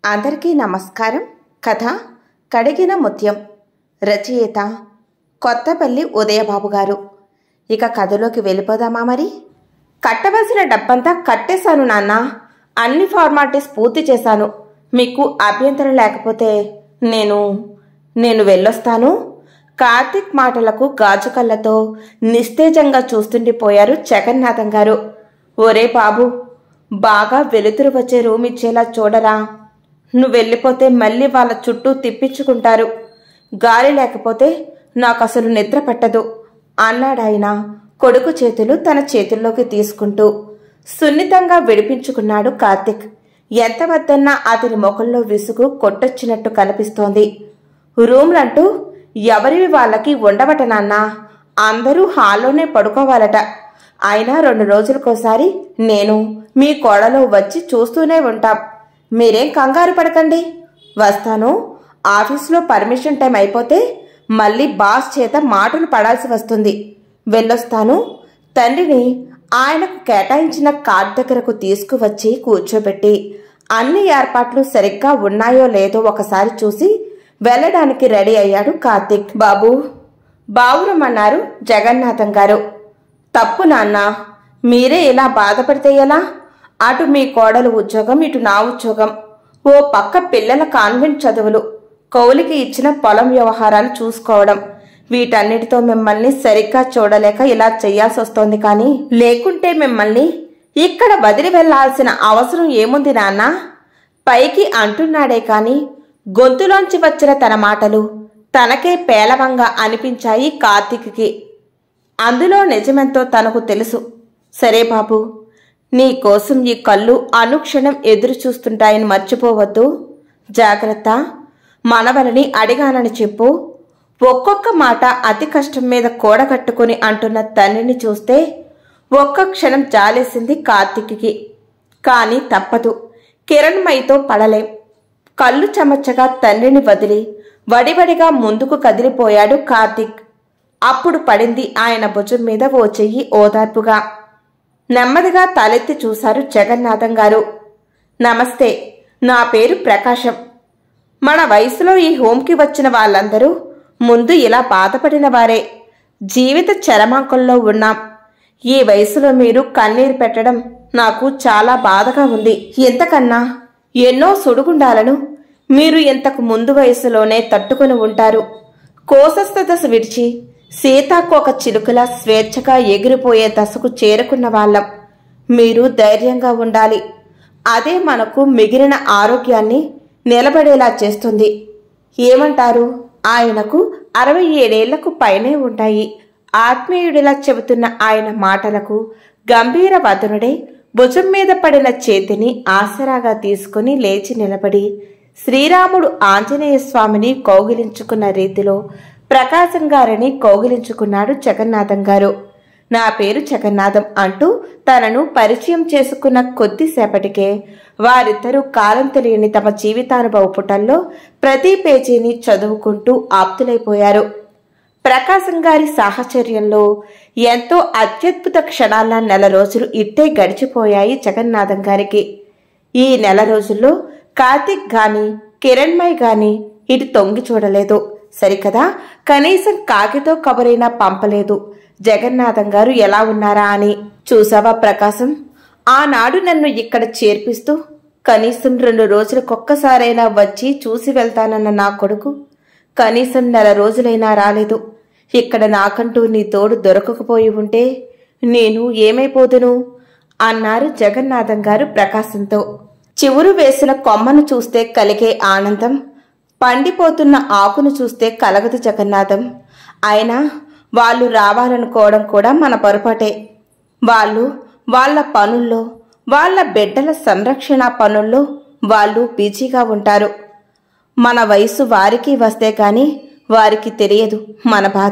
అందరికీ నమస్కారం కథ కడిగిన ముత్యం రచయిత కొత్తపల్లి ఉదయబాబు గారు ఇక కథలోకి వెళ్ళిపోదామా మరి కట్టవలసిన డబ్బంతా కట్టేశాను నాన్న అన్ని ఫార్మాలిటీస్ పూర్తి చేశాను మీకు అభ్యంతరం లేకపోతే నేను నేను వెళ్ళొస్తాను కార్తీక్ మాటలకు గాజు కళ్ళతో నిస్తేజంగా చూస్తుండిపోయారు జగన్నాథం గారు ఒరే బాబు బాగా వెలుతురు వచ్చే రూమ్ ఇచ్చేలా చూడరా నువ్వు వెళ్ళిపోతే మళ్ళీ వాళ్ళ చుట్టూ తిప్పించుకుంటారు గాలి లేకపోతే నాకు అసలు నిద్ర పట్టదు అన్నాడాయన కొడుకు చేతులు తన చేతుల్లోకి తీసుకుంటూ సున్నితంగా విడిపించుకున్నాడు కార్తిక్ ఎంత వద్దన్నా అతని ముఖంలో విసుగు కొట్టొచ్చినట్టు కనిపిస్తోంది రూమ్లంటూ ఎవరివి వాళ్ళకి ఉండవట నాన్న అందరూ హాల్లోనే పడుకోవాలట అయినా రెండు రోజులకోసారి నేను మీ కోడలో వచ్చి చూస్తూనే ఉంటాం మీరేం కంగారు పడకండి వస్తాను ఆఫీసులో పర్మిషన్ టైం అయిపోతే మళ్ళీ బాస్ చేత మాటలు పడాల్సి వస్తుంది వెళ్ళొస్తాను తండ్రిని ఆయనకు కేటాయించిన కార్డ్ దగ్గరకు తీసుకువచ్చి కూర్చోబెట్టి అన్ని ఏర్పాట్లు సరిగ్గా ఉన్నాయో లేదో ఒకసారి చూసి వెళ్ళడానికి రెడీ అయ్యాడు కార్తిక్ బాబు బావురమన్నారు జగన్నాథం గారు తప్పు నాన్న మీరే ఇలా బాధపడితే ఎలా అటు మీ కోడలు ఉద్యోగం ఇటు నా ఉద్యోగం ఓ పక్క పిల్లల కాన్వెంట్ చదువులు కౌలికి ఇచ్చిన పొలం వ్యవహారాలు చూసుకోవడం వీటన్నిటితో మిమ్మల్ని సరిగ్గా చూడలేక ఇలా చెయ్యాల్సి వస్తోంది కానీ లేకుంటే మిమ్మల్ని ఇక్కడ వదిలి వెళ్లాల్సిన అవసరం ఏముంది నాన్న పైకి అంటున్నాడే కాని గొంతులోంచి వచ్చిన తన మాటలు తనకే పేలవంగా అనిపించాయి కార్తీక్కి అందులో నిజమెంతో తనకు తెలుసు సరే బాబు నీ కోసం ఈ కళ్ళు అనుక్షణం ఎదురు చూస్తుంటాయని మర్చిపోవద్దు జాగ్రత్త మనవలని అడిగానని చెప్పు ఒక్కొక్క మాట అతి కష్టం మీద కూడగట్టుకుని అంటున్న తండ్రిని చూస్తే ఒక్క క్షణం జాలేసింది కార్తిక్కి కాని తప్పదు కిరణ్మయితో పడలేం కళ్ళు చెమచ్చగా తండ్రిని వదిలి వడివడిగా ముందుకు కదిలిపోయాడు కార్తిక్ అప్పుడు పడింది ఆయన భుజం మీద ఓ చెయ్యి ఓదార్పుగా నెమ్మదిగా తలెత్తి చూశారు జగన్నాథం గారు నమస్తే నా పేరు ప్రకాశం మన వయసులో ఈ హోంకి వచ్చిన వాళ్ళందరూ ముందు ఇలా బాధపడిన వారే జీవిత చరమాంకంలో ఉన్నాం ఈ వయసులో మీరు కన్నీరు పెట్టడం నాకు చాలా బాధగా ఉంది ఎంతకన్నా ఎన్నో సుడుగుండాలను మీరు ఇంతకు ముందు వయసులోనే తట్టుకుని ఉంటారు కోసస్థ దశ విడిచి సీతాకోక చిలుకల స్వేచ్ఛగా ఎగిరిపోయే దశకు చేరుకున్న వాళ్ళం మీరు ధైర్యంగా ఉండాలి అదే మనకు మిగిలిన ఆరోగ్యాన్ని నిలబడేలా చేస్తుంది ఏమంటారు ఆయనకు అరవై ఏడేళ్లకు పైనే ఉంటాయి ఆత్మీయుడిలా చెబుతున్న ఆయన మాటలకు గంభీర వదనుడే భుజం మీద పడిన చేతిని ఆసరాగా తీసుకుని లేచి నిలబడి శ్రీరాముడు ఆంజనేయ స్వామిని కౌగిలించుకున్న రీతిలో ప్రకాశం గారిని కౌగిలించుకున్నాడు జగన్నాథం గారు నా పేరు జగన్నాథం అంటూ తనను పరిచయం చేసుకున్న కొద్దిసేపటికే వారిద్దరూ కాలం తెలియని తమ జీవితానుభవ పుటల్లో ప్రతి పేజీని చదువుకుంటూ ఆప్తులైపోయారు ప్రకాశం గారి సాహచర్యంలో ఎంతో అత్యద్భుత క్షణాల నెల రోజులు ఇట్టే గడిచిపోయాయి జగన్నాథం గారికి ఈ నెల రోజుల్లో కార్తిక్ గాని కిరణ్మయ్ గాని ఇటు తొంగి చూడలేదు సరికదా కనీసం కాకితో కబరైనా పంపలేదు జగన్నాథం గారు ఎలా ఉన్నారా అని చూసావా ప్రకాశం ఆనాడు నన్ను ఇక్కడ చేర్పిస్తూ కనీసం రెండు రోజులకొక్కసారైనా వచ్చి చూసి వెళ్తానన్న నా కొడుకు కనీసం నెల రోజులైనా రాలేదు ఇక్కడ నాకంటూ నీ తోడు దొరకకపోయి ఉంటే నేను ఏమైపోదును అన్నారు జగన్నాథం గారు ప్రకాశంతో చివురు వేసిన కొమ్మను చూస్తే కలిగే ఆనందం పండిపోతున్న ఆకును చూస్తే కలగదు జగన్నాథం అయినా వాళ్ళు రావాలనుకోవడం కూడా మన పొరపాటే వాళ్ళు వాళ్ళ పనుల్లో వాళ్ళ బిడ్డల సంరక్షణ పనుల్లో వాళ్ళు బిజీగా ఉంటారు మన వయసు వారికి వస్తే కాని వారికి తెలియదు మన బాధ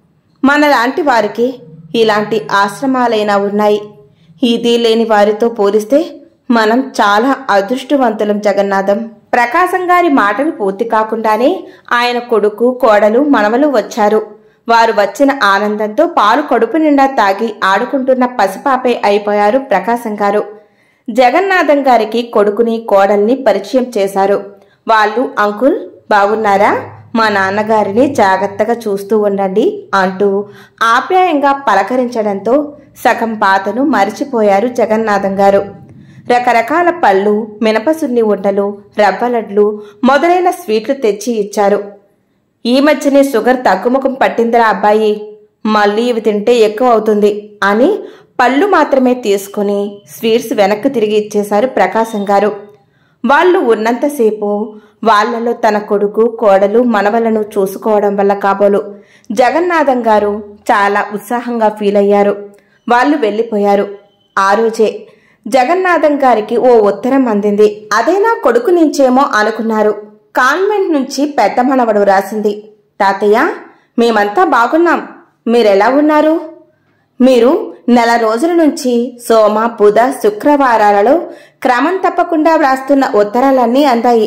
మనలాంటి వారికి ఇలాంటి ఆశ్రమాలైనా ఉన్నాయి ఇది లేని వారితో పోలిస్తే మనం చాలా అదృష్టవంతులం జగన్నాథం ప్రకాశం గారి మాటలు పూర్తి కాకుండానే ఆయన కొడుకు కోడలు మనవలు వచ్చారు వారు వచ్చిన ఆనందంతో పాలు కడుపు నిండా తాగి ఆడుకుంటున్న పసిపాపే అయిపోయారు ప్రకాశం గారు జగన్నాథం గారికి కొడుకుని కోడల్ని పరిచయం చేశారు వాళ్ళు అంకుల్ బాగున్నారా మా నాన్నగారిని జాగ్రత్తగా చూస్తూ ఉండండి అంటూ ఆప్యాయంగా పలకరించడంతో సగం బాధను మరిచిపోయారు జగన్నాథం గారు రకరకాల పళ్ళు మినపసున్ని ఉండలు రవ్వలడ్లు మొదలైన స్వీట్లు తెచ్చి ఇచ్చారు ఈ మధ్యనే షుగర్ తగ్గుముఖం పట్టిందిరా అబ్బాయి మళ్ళీ ఇవి తింటే ఎక్కువ అవుతుంది అని పళ్ళు మాత్రమే తీసుకుని స్వీట్స్ వెనక్కి తిరిగి ఇచ్చేశారు ప్రకాశం గారు వాళ్ళు ఉన్నంతసేపు వాళ్ళలో తన కొడుకు కోడలు మనవలను చూసుకోవడం వల్ల కాబోలు జగన్నాథం గారు చాలా ఉత్సాహంగా ఫీల్ అయ్యారు వాళ్ళు వెళ్ళిపోయారు ఆ రోజే జగన్నాథం గారికి ఓ ఉత్తరం అందింది అదే నా కొడుకు నుంచేమో అనుకున్నారు కాన్వెంట్ నుంచి పెద్ద మనవడు రాసింది తాతయ్య మేమంతా బాగున్నాం మీరెలా ఉన్నారు మీరు నెల రోజుల నుంచి సోమ బుధ శుక్రవారాలలో క్రమం తప్పకుండా వ్రాస్తున్న ఉత్తరాలన్నీ అందాయి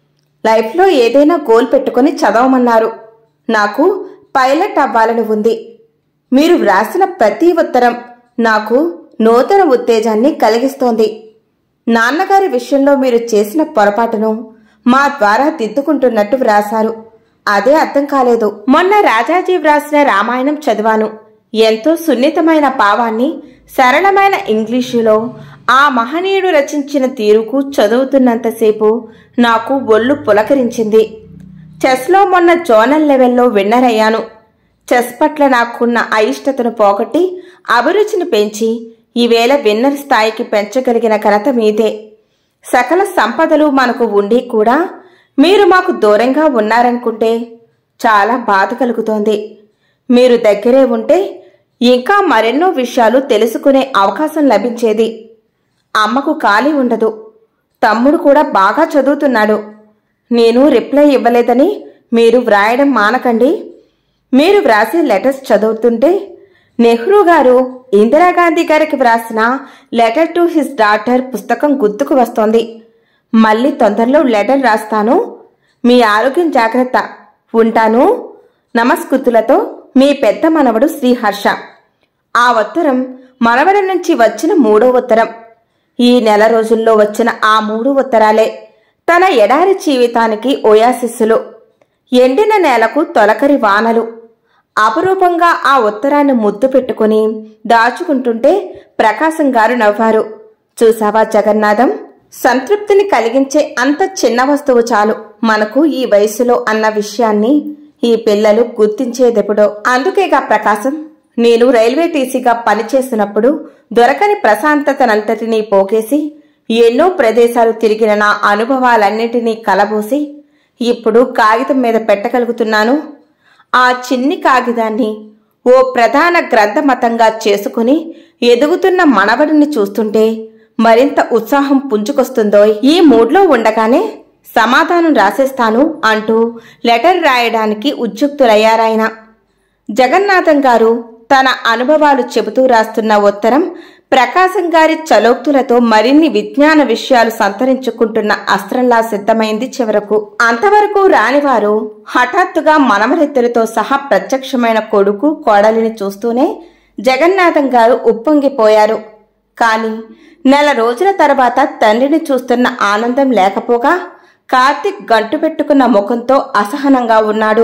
లైఫ్లో ఏదైనా గోల్ పెట్టుకుని చదవమన్నారు నాకు పైలట్ అవ్వాలని ఉంది మీరు వ్రాసిన ప్రతి ఉత్తరం నాకు నూతన ఉత్తేజాన్ని కలిగిస్తోంది నాన్నగారి విషయంలో మీరు చేసిన పొరపాటును మా ద్వారా దిద్దుకుంటున్నట్టు వ్రాశారు అదే అర్థం కాలేదు మొన్న రాజాజీ వ్రాసిన రామాయణం చదివాను ఎంతో సున్నితమైన భావాన్ని సరళమైన ఇంగ్లీషులో ఆ మహనీయుడు రచించిన తీరుకు చదువుతున్నంతసేపు నాకు ఒళ్ళు పులకరించింది చెస్లో మొన్న జోనల్ లెవెల్లో విన్నర్ అయ్యాను చెస్ పట్ల నాకున్న అయిష్టతను పోగొట్టి అభిరుచిని పెంచి ఈవేళ విన్నర్ స్థాయికి పెంచగలిగిన ఘనత మీదే సకల సంపదలు మనకు ఉండి కూడా మీరు మాకు దూరంగా ఉన్నారనుకుంటే చాలా బాధ కలుగుతోంది మీరు దగ్గరే ఉంటే ఇంకా మరెన్నో విషయాలు తెలుసుకునే అవకాశం లభించేది అమ్మకు ఖాళీ ఉండదు తమ్ముడు కూడా బాగా చదువుతున్నాడు నేను రిప్లై ఇవ్వలేదని మీరు వ్రాయడం మానకండి మీరు వ్రాసే లెటర్స్ చదువుతుంటే నెహ్రూ గారు ఇందిరాగాంధీ గారికి వ్రాసిన లెటర్ టు హిస్ డాటర్ పుస్తకం గుర్తుకు వస్తోంది మళ్ళీ తొందరలో లెటర్ రాస్తాను మీ ఆరోగ్యం జాగ్రత్త ఉంటాను నమస్కృతులతో మీ పెద్ద మనవడు శ్రీహర్ష ఆ ఉత్తరం మనవడి నుంచి వచ్చిన మూడో ఉత్తరం ఈ నెల రోజుల్లో వచ్చిన ఆ మూడు ఉత్తరాలే తన ఎడారి జీవితానికి ఓయాసిస్సులు ఎండిన నేలకు తొలకరి వానలు అపురూపంగా ఆ ఉత్తరాన్ని ముద్దు పెట్టుకుని దాచుకుంటుంటే ప్రకాశం గారు నవ్వారు చూసావా జగన్నాథం సంతృప్తిని కలిగించే అంత చిన్న వస్తువు చాలు మనకు ఈ వయసులో అన్న విషయాన్ని ఈ పిల్లలు గుర్తించేదెప్పుడో అందుకేగా ప్రకాశం నేను రైల్వే టీసీగా పనిచేస్తున్నప్పుడు దొరకని ప్రశాంతతనంతటినీ పోగేసి ఎన్నో ప్రదేశాలు తిరిగిన నా అనుభవాలన్నిటినీ కలబోసి ఇప్పుడు కాగితం మీద పెట్టగలుగుతున్నాను ఆ చిన్ని కాగితాన్ని ఓ ప్రధాన గ్రంథమతంగా చేసుకుని ఎదుగుతున్న మనవడిని చూస్తుంటే మరింత ఉత్సాహం పుంజుకొస్తుందో ఈ మూడ్లో ఉండగానే సమాధానం రాసేస్తాను అంటూ లెటర్ రాయడానికి ఉద్యుక్తులయ్యారాయన జగన్నాథం గారు తన అనుభవాలు చెబుతూ రాస్తున్న ఉత్తరం ప్రకాశం గారి చలోక్తులతో మరిన్ని విజ్ఞాన విషయాలు సంతరించుకుంటున్న అస్త్రంలా సిద్ధమైంది చివరకు అంతవరకు రానివారు హఠాత్తుగా మనమరెత్తులతో సహా ప్రత్యక్షమైన కొడుకు కోడలిని చూస్తూనే జగన్నాథం గారు ఉప్పొంగిపోయారు కాని నెల రోజుల తర్వాత తండ్రిని చూస్తున్న ఆనందం లేకపోగా కార్తిక్ గంటు పెట్టుకున్న ముఖంతో అసహనంగా ఉన్నాడు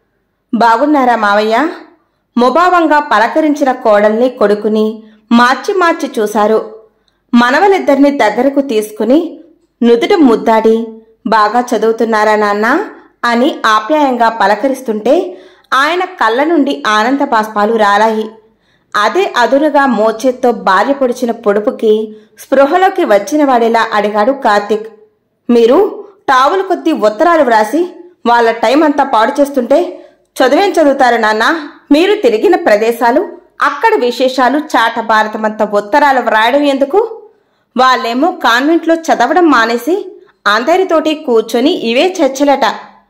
బాగున్నారా మావయ్య ముభావంగా పలకరించిన కోడల్ని కొడుకుని మార్చి మార్చి చూశారు మనవలిద్దరిని దగ్గరకు తీసుకుని నుదుట ముద్దాడి బాగా చదువుతున్నారా నాన్న అని ఆప్యాయంగా పలకరిస్తుంటే ఆయన కళ్ళ నుండి ఆనంద బాష్పాలు రాలాయి అదే అదునుగా మోచేత్తో భార్య పొడిచిన పొడుపుకి స్పృహలోకి వచ్చిన వాడిలా అడిగాడు కార్తిక్ మీరు టావులు కొద్ది ఉత్తరాలు వ్రాసి వాళ్ళ టైం అంతా పాడు చేస్తుంటే చదివేం చదువుతారు నాన్న మీరు తిరిగిన ప్రదేశాలు అక్కడ విశేషాలు చాట భారతమంతా ఉత్తరాలు వ్రాయడం ఎందుకు వాళ్ళేమో కాన్వెంట్లో చదవడం మానేసి అందరితోటి కూర్చొని ఇవే చర్చలట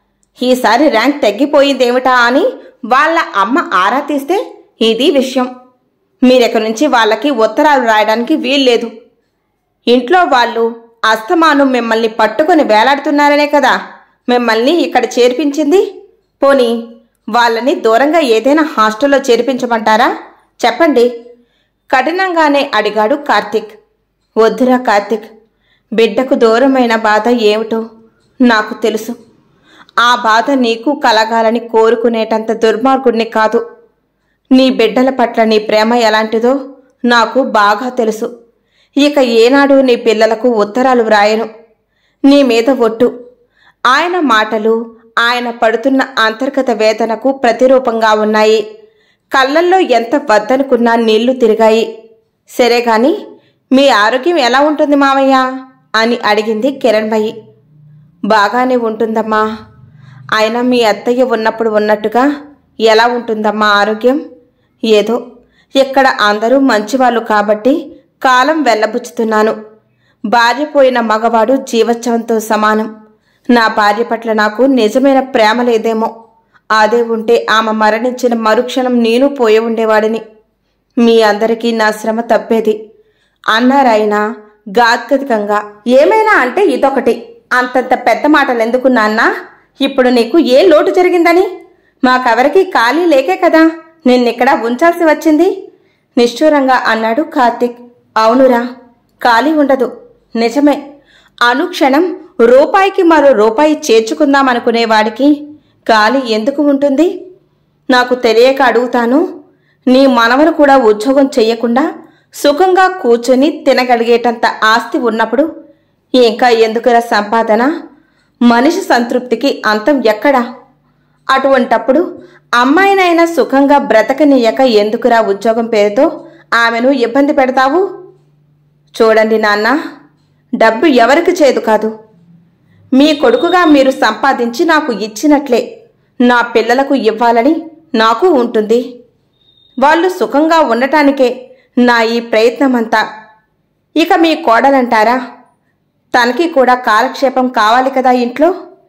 ఈసారి ర్యాంక్ తగ్గిపోయిందేమిటా అని వాళ్ళ అమ్మ ఆరా తీస్తే ఇది విషయం మీరెక్క నుంచి వాళ్ళకి ఉత్తరాలు రాయడానికి వీల్లేదు ఇంట్లో వాళ్ళు అస్తమానం మిమ్మల్ని పట్టుకొని వేలాడుతున్నారనే కదా మిమ్మల్ని ఇక్కడ చేర్పించింది పోనీ వాళ్ళని దూరంగా ఏదైనా హాస్టల్లో చేర్పించమంటారా చెప్పండి కఠినంగానే అడిగాడు కార్తిక్ వద్దురా కార్తిక్ బిడ్డకు దూరమైన బాధ ఏమిటో నాకు తెలుసు ఆ బాధ నీకు కలగాలని కోరుకునేటంత దుర్మార్గుడిని కాదు నీ బిడ్డల పట్ల నీ ప్రేమ ఎలాంటిదో నాకు బాగా తెలుసు ఇక ఏనాడు నీ పిల్లలకు ఉత్తరాలు వ్రాయను నీ మీద ఒట్టు ఆయన మాటలు ఆయన పడుతున్న అంతర్గత వేదనకు ప్రతిరూపంగా ఉన్నాయి కళ్ళల్లో ఎంత వద్దనుకున్నా నీళ్లు తిరిగాయి సరే గాని మీ ఆరోగ్యం ఎలా ఉంటుంది మావయ్య అని అడిగింది కిరణ్మయి బాగానే ఉంటుందమ్మా అయినా మీ అత్తయ్య ఉన్నప్పుడు ఉన్నట్టుగా ఎలా ఉంటుందమ్మా ఆరోగ్యం ఏదో ఇక్కడ అందరూ మంచివాళ్ళు కాబట్టి కాలం వెళ్ళబుచ్చుతున్నాను భార్య పోయిన మగవాడు జీవోత్సవంతో సమానం నా భార్య పట్ల నాకు నిజమైన ప్రేమ లేదేమో అదే ఉంటే ఆమె మరణించిన మరుక్షణం నేను పోయి ఉండేవాడిని మీ అందరికీ నా శ్రమ తప్పేది అన్నారాయన గాద్గదికంగా ఏమైనా అంటే ఇదొకటి అంతంత పెద్ద మాటలు ఎందుకు నాన్నా ఇప్పుడు నీకు ఏ లోటు జరిగిందని మాకెవరికి ఖాళీ లేకే కదా నిన్నిక్కడ ఉంచాల్సి వచ్చింది నిష్ఠూరంగా అన్నాడు కార్తిక్ అవునురా ఖాళీ ఉండదు నిజమే అనుక్షణం రూపాయికి మరో రూపాయి చేర్చుకుందామనుకునేవాడికి ఖాళీ ఎందుకు ఉంటుంది నాకు తెలియక అడుగుతాను నీ మనవలు కూడా ఉద్యోగం చెయ్యకుండా సుఖంగా కూర్చొని తినగలిగేటంత ఆస్తి ఉన్నప్పుడు ఇంకా ఎందుకురా సంపాదన మనిషి సంతృప్తికి అంతం ఎక్కడా అటువంటప్పుడు అమ్మాయినైనా సుఖంగా బ్రతకనీయక ఎందుకురా ఉద్యోగం పేరుతో ఆమెను ఇబ్బంది పెడతావు చూడండి నాన్న డబ్బు ఎవరికి చేదు కాదు మీ కొడుకుగా మీరు సంపాదించి నాకు ఇచ్చినట్లే నా పిల్లలకు ఇవ్వాలని నాకు ఉంటుంది వాళ్ళు సుఖంగా ఉండటానికే నా ఈ ప్రయత్నమంతా ఇక మీ కోడలంటారా తనకి కూడా కాలక్షేపం కావాలి కదా ఇంట్లో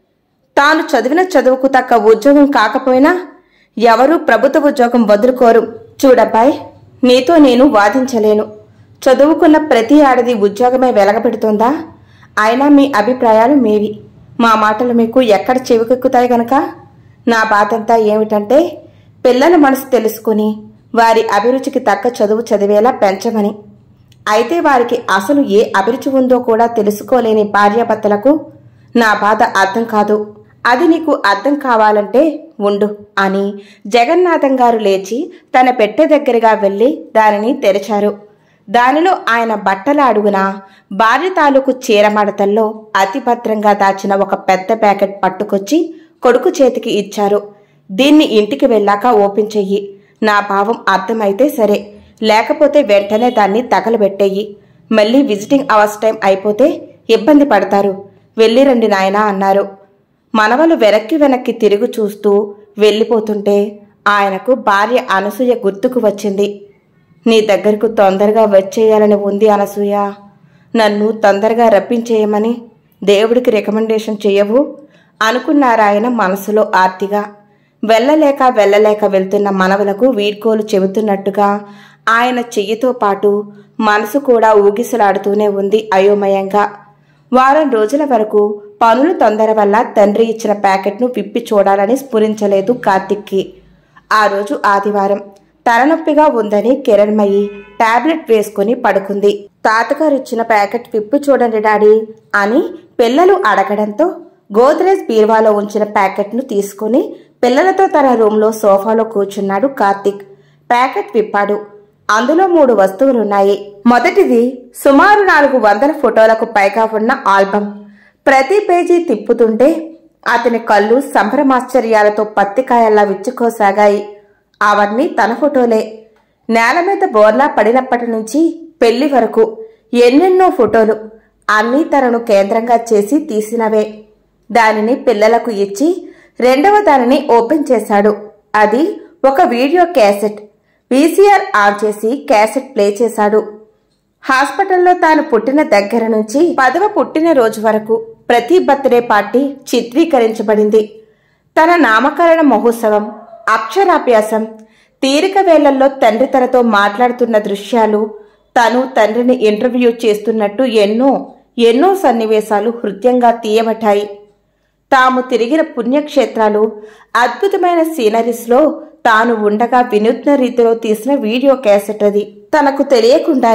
తాను చదివిన చదువుకు తక్క ఉద్యోగం కాకపోయినా ఎవరూ ప్రభుత్వ ఉద్యోగం వదులుకోరు చూడబ్బాయ్ నీతో నేను వాదించలేను చదువుకున్న ప్రతి ఆడది ఉద్యోగమే వెలగబెడుతోందా అయినా మీ అభిప్రాయాలు మీవి మా మాటలు మీకు ఎక్కడ చెవికెక్కుతాయి గనక నా బాధంతా ఏమిటంటే పిల్లల మనసు తెలుసుకుని వారి అభిరుచికి తక్క చదువు చదివేలా పెంచమని అయితే వారికి అసలు ఏ అభిరుచి ఉందో కూడా తెలుసుకోలేని భార్యాభర్తలకు నా బాధ అర్థం కాదు అది నీకు అర్థం కావాలంటే ఉండు అని జగన్నాథం గారు లేచి తన పెట్టె దగ్గరగా వెళ్ళి దానిని తెరిచారు దానిలో ఆయన బట్టల అడుగున భార్య తాలూకు చీరమడతల్లో అతి భద్రంగా దాచిన ఒక పెద్ద ప్యాకెట్ పట్టుకొచ్చి కొడుకు చేతికి ఇచ్చారు దీన్ని ఇంటికి వెళ్ళాక ఓపెన్ చెయ్యి నా భావం అర్థమైతే సరే లేకపోతే వెంటనే దాన్ని తగలబెట్టేయి మళ్ళీ విజిటింగ్ అవర్స్ టైం అయిపోతే ఇబ్బంది పడతారు వెళ్ళిరండి నాయనా అన్నారు మనవలు వెనక్కి వెనక్కి తిరిగి చూస్తూ వెళ్ళిపోతుంటే ఆయనకు భార్య అనసూయ గుర్తుకు వచ్చింది నీ దగ్గరకు తొందరగా వచ్చేయాలని ఉంది అనసూయ నన్ను తొందరగా రప్పించేయమని దేవుడికి రికమెండేషన్ చేయవు అనుకున్నారాయన మనసులో ఆర్తిగా వెళ్ళలేక వెళ్ళలేక వెళ్తున్న మనవలకు వీడ్కోలు చెబుతున్నట్టుగా ఆయన చెయ్యితో పాటు మనసు కూడా ఊగిసలాడుతూనే ఉంది అయోమయంగా వారం రోజుల వరకు పనుల తొందర వల్ల తండ్రి ఇచ్చిన ప్యాకెట్ను విప్పి చూడాలని స్ఫురించలేదు కార్తిక్కి ఆ రోజు ఆదివారం తలనొప్పిగా ఉందని కిరణ్మయి టాబ్లెట్ వేసుకుని పడుకుంది తాతగారు ఇచ్చిన ప్యాకెట్ విప్పి చూడండి డాడీ అని పిల్లలు అడగడంతో గోద్రేజ్ బీర్వాలో ఉంచిన ప్యాకెట్ను తీసుకుని పిల్లలతో తన రూంలో సోఫాలో కూర్చున్నాడు కార్తిక్ ప్యాకెట్ విప్పాడు అందులో మూడు వస్తువులున్నాయి మొదటిది సుమారు నాలుగు వందల ఫోటోలకు పైగా ఉన్న ఆల్బం ప్రతి పేజీ తిప్పుతుంటే అతని కళ్ళు సంభ్రమాశ్చర్యాలతో పత్తికాయల్లా విచ్చుకోసాగాయి అవన్నీ తన ఫోటోలే నేల మీద బోర్లా పడినప్పటి నుంచి పెళ్లి వరకు ఎన్నెన్నో ఫోటోలు అన్నీ తనను కేంద్రంగా చేసి తీసినవే దానిని పిల్లలకు ఇచ్చి రెండవ దానిని ఓపెన్ చేశాడు అది ఒక వీడియో క్యాసెట్ వీసీఆర్ ఆన్ చేసి క్యాసెట్ ప్లే చేశాడు హాస్పిటల్లో తాను పుట్టిన దగ్గర నుంచి పదవ పుట్టినరోజు వరకు ప్రతి బర్త్డే పార్టీ చిత్రీకరించబడింది తన నామకరణ మహోత్సవం అక్షరాభ్యాసం తీరిక వేళల్లో తండ్రి తనతో మాట్లాడుతున్న దృశ్యాలు తను తండ్రిని ఇంటర్వ్యూ చేస్తున్నట్టు ఎన్నో ఎన్నో సన్నివేశాలు హృదయంగా తీయబట్టాయి తాము తిరిగిన పుణ్యక్షేత్రాలు అద్భుతమైన సీనరీస్లో తాను ఉండగా వినూత్న రీతిలో తీసిన వీడియో క్యాసెట్ అది తనకు తెలియకుండానే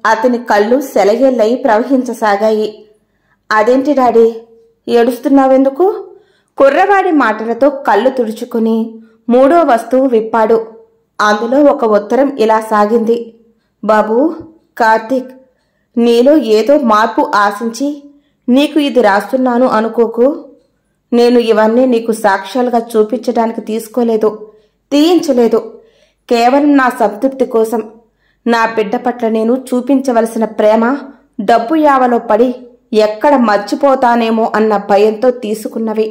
అతని కళ్ళు సెలయేళ్ళై ప్రవహించసాగాయి అదేంటి డాడీ ఏడుస్తున్నావెందుకు కుర్రవాడి మాటలతో కళ్ళు తుడుచుకుని మూడో వస్తువు విప్పాడు అందులో ఒక ఉత్తరం ఇలా సాగింది బాబూ కార్తీక్ నీలో ఏదో మార్పు ఆశించి నీకు ఇది రాస్తున్నాను అనుకోకు నేను ఇవన్నీ నీకు సాక్ష్యాలుగా చూపించడానికి తీసుకోలేదు తీయించలేదు కేవలం నా సంతృప్తి కోసం నా బిడ్డ పట్ల నేను చూపించవలసిన ప్రేమ డబ్బు యావలో పడి ఎక్కడ మర్చిపోతానేమో అన్న భయంతో తీసుకున్నవి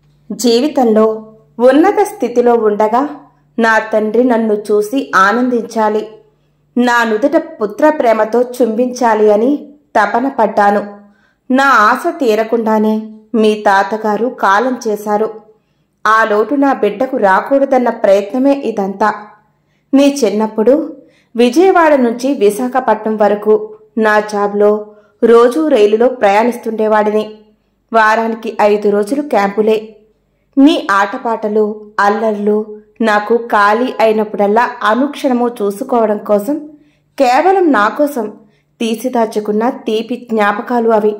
జీవితంలో ఉన్నత స్థితిలో ఉండగా నా తండ్రి నన్ను చూసి ఆనందించాలి నా నుదుట పుత్ర ప్రేమతో చుంబించాలి అని తపన పడ్డాను నా ఆశ తీరకుండానే మీ తాతగారు కాలం చేశారు ఆ లోటు నా బిడ్డకు రాకూడదన్న ప్రయత్నమే ఇదంతా నీ చిన్నప్పుడు విజయవాడ నుంచి విశాఖపట్నం వరకు నా జాబ్లో రోజూ రైలులో ప్రయాణిస్తుండేవాడిని వారానికి ఐదు రోజులు క్యాంపులే నీ ఆటపాటలు అల్లర్లు నాకు ఖాళీ అయినప్పుడల్లా అనుక్షణము చూసుకోవడం కోసం కేవలం నా కోసం తీసిదాచుకున్న తీపి జ్ఞాపకాలు అవి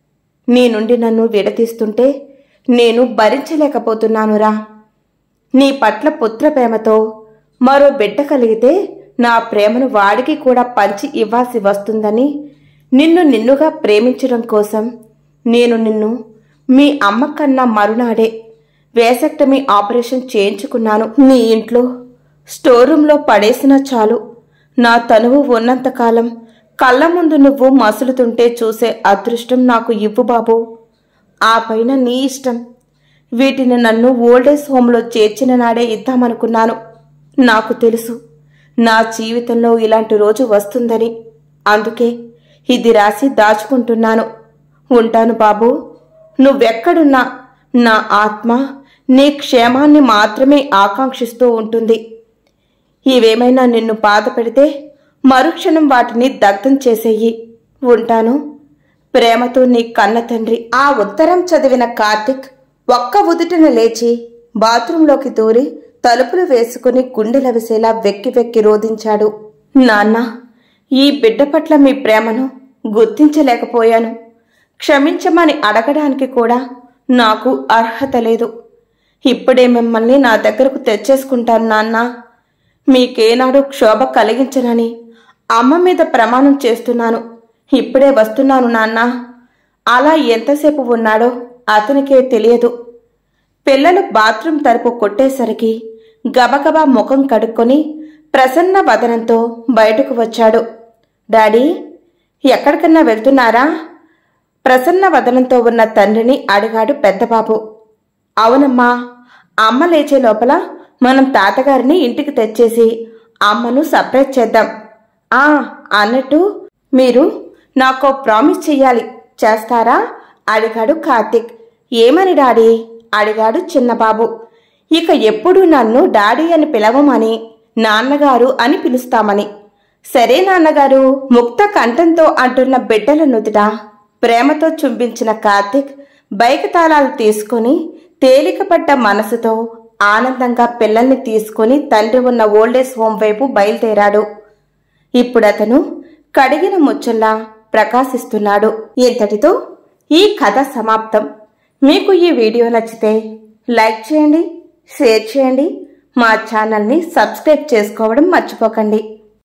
నీ నుండి నన్ను విడతీస్తుంటే నేను భరించలేకపోతున్నానురా నీ పట్ల పుత్ర ప్రేమతో మరో బిడ్డ కలిగితే నా ప్రేమను వాడికి కూడా పంచి ఇవ్వాల్సి వస్తుందని నిన్ను నిన్నుగా ప్రేమించడం కోసం నేను నిన్ను మీ అమ్మ కన్నా మరునాడే వేసక్టమీ ఆపరేషన్ చేయించుకున్నాను నీ ఇంట్లో స్టోర్ రూంలో పడేసినా చాలు నా తనువు ఉన్నంతకాలం కళ్ళ ముందు నువ్వు మసులుతుంటే చూసే అదృష్టం నాకు ఇవ్వు బాబు ఆ పైన నీ ఇష్టం వీటిని నన్ను ఓల్డేజ్ హోంలో చేర్చిన నాడే ఇద్దామనుకున్నాను నాకు తెలుసు నా జీవితంలో ఇలాంటి రోజు వస్తుందని అందుకే ఇది రాసి దాచుకుంటున్నాను ఉంటాను బాబు నువ్వెక్కడున్నా నా ఆత్మ నీ క్షేమాన్ని మాత్రమే ఆకాంక్షిస్తూ ఉంటుంది ఇవేమైనా నిన్ను బాధ పెడితే మరుక్షణం వాటిని దగ్ధం చేసేయి ఉంటాను ప్రేమతో నీ కన్న తండ్రి ఆ ఉత్తరం చదివిన కార్తిక్ ఒక్క ఉదుటిన లేచి బాత్రూంలోకి దూరి తలుపులు వేసుకుని గుండెలవిసేలా వెక్కి వెక్కి రోధించాడు నాన్న ఈ బిడ్డ పట్ల మీ ప్రేమను గుర్తించలేకపోయాను క్షమించమని అడగడానికి కూడా నాకు అర్హత లేదు ఇప్పుడే మిమ్మల్ని నా దగ్గరకు తెచ్చేసుకుంటాను నాన్న మీకేనాడు క్షోభ కలిగించనని అమ్మ మీద ప్రమాణం చేస్తున్నాను ఇప్పుడే వస్తున్నాను నాన్న అలా ఎంతసేపు ఉన్నాడో అతనికే తెలియదు పిల్లలు బాత్రూం తలుపు కొట్టేసరికి గబగబా ముఖం కడుక్కొని ప్రసన్న వదనంతో బయటకు వచ్చాడు డాడీ ఎక్కడికన్నా వెళ్తున్నారా ప్రసన్న వదనంతో ఉన్న తండ్రిని అడిగాడు పెద్దబాబు అవునమ్మా అమ్మ లేచే లోపల మనం తాతగారిని ఇంటికి తెచ్చేసి అమ్మను సర్ప్రైజ్ చేద్దాం ఆ అన్నట్టు మీరు నాకు ప్రామిస్ చెయ్యాలి చేస్తారా అడిగాడు కార్తిక్ ఏమని డాడీ అడిగాడు చిన్నబాబు ఇక ఎప్పుడు నన్ను డాడీ అని పిలవమని నాన్నగారు అని పిలుస్తామని సరే నాన్నగారు ముక్త కంఠంతో అంటున్న బిడ్డల నుదుట ప్రేమతో చుంబించిన కార్తిక్ బైక్ తాళాలు తీసుకుని తేలికపడ్డ మనసుతో ఆనందంగా పిల్లల్ని తీసుకుని తండ్రి ఉన్న ఓల్డేజ్ హోం వైపు బయలుదేరాడు ఇప్పుడతను కడిగిన ముచ్చల్లా ప్రకాశిస్తున్నాడు ఇంతటితో ఈ కథ సమాప్తం మీకు ఈ వీడియో నచ్చితే లైక్ చేయండి షేర్ చేయండి మా ఛానల్ని సబ్స్క్రైబ్ చేసుకోవడం మర్చిపోకండి